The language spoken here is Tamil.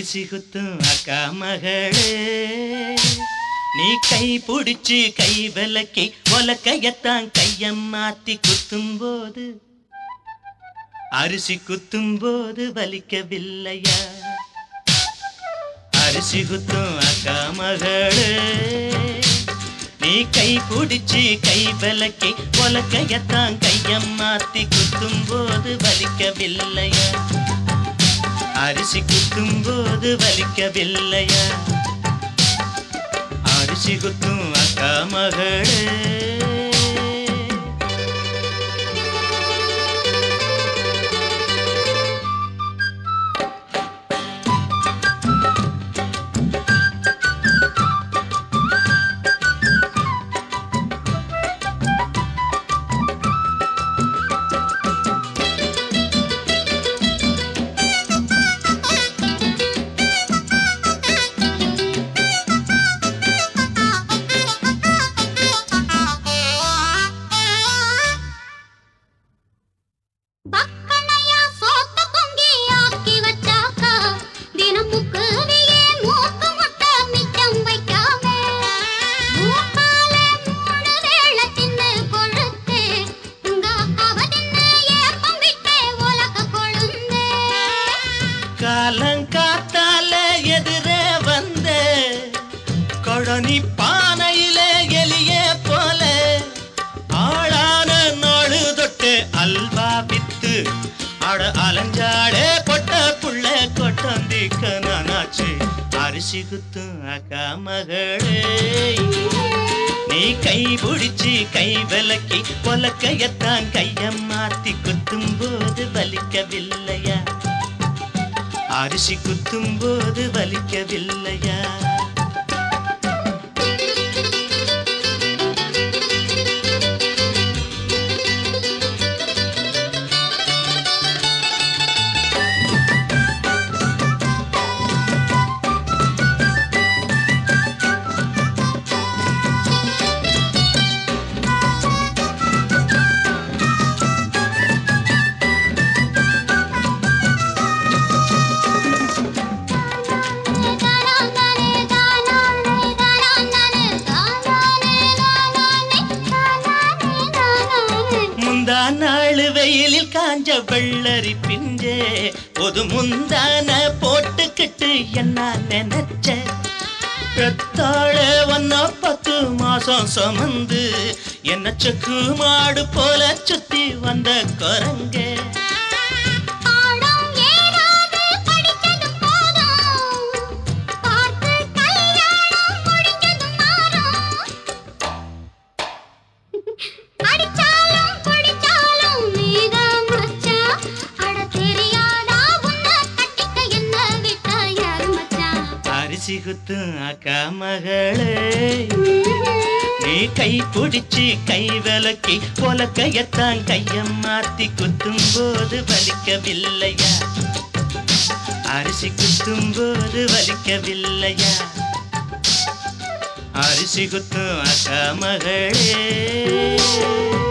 அரிசி குத்தும் அக்கா மகளே நீ கை பிடிச்சு கை விலக்கி உலக்கையத்தான் கையம் மாத்தி குத்தும் போது அரிசி குத்தும் போது வலிக்கவில்லையா அரிசி குத்தும் அக்கா மகளே நீ கை பிடிச்சு கை விலக்கி உலக்கையத்தான் கையம் மாத்தி குத்தும் போது வலிக்கவில்லையா அரிசி குத்தும் போது வலிக்கவில்லையா அரிசி குத்தும் அக்கா மகளே பக்கனையா சோத்த பொங்கி ஆக்கி வச்சாக்கா தினமுக்கு நீயே மூக்கு முட்டை மிச்சம் வைக்காம மூக்கால மூணு வேளை தின்னு கொழுத்து உங்க அக்காவ தின்னு ஏப்பம் விட்டு உலக கொழுந்து காலங்காத்தால எதிரே வந்த கொழனி பானையில எலிய போல ஆளான நாடு தொட்டு அல்வா வித்து அட அலஞ்சாடே பொட்ட புள்ள கொட்டந்திக்க நானாச்சு அரிசி குத்தும் அக்கா மகளே நீ கை பிடிச்சு கை விலக்கி பொலக்கையத்தான் கையம் மாத்தி குத்தும் போது வலிக்கவில்லையா அரிசி குத்தும் போது வலிக்கவில்லையா தானானே தானானே தானானே தானானே தானானே தானானே தானானே முந்தா நாள் வெயிலில் காஞ்ச வெள்ளரி பிஞ்சே ஒரு முந்தான போட்டுக்கிட்டு என்ன நினைச்ச பெத்தாளே வந்த பத்து மாசம் சுமந்து என்ன செக்கு மாடு போல சுத்தி வந்த குரங்கே ஆடம் ஏறாது படிச்சது போதும் பார்த்து கல்யாணம் முடிஞ்சது மாறும் அடிச்சாலும் பிடிச்சாலும் நீதான் மச்சான் அட தெரியாதா உன்னை கட்டிக்க என்ன விட்டா யாரு மச்சான் அரிசி குத்தும் அக்கா மகளே நீ கை பிடிச்சு கை விலக்கி பொலக்கையத்தான் கையம் மாத்தி குத்தும் போது வலிக்கவில்லையா அரிசி குத்தும் போது வலிக்கவில்லையா அரிசி குத்தும் அக்கா மகளே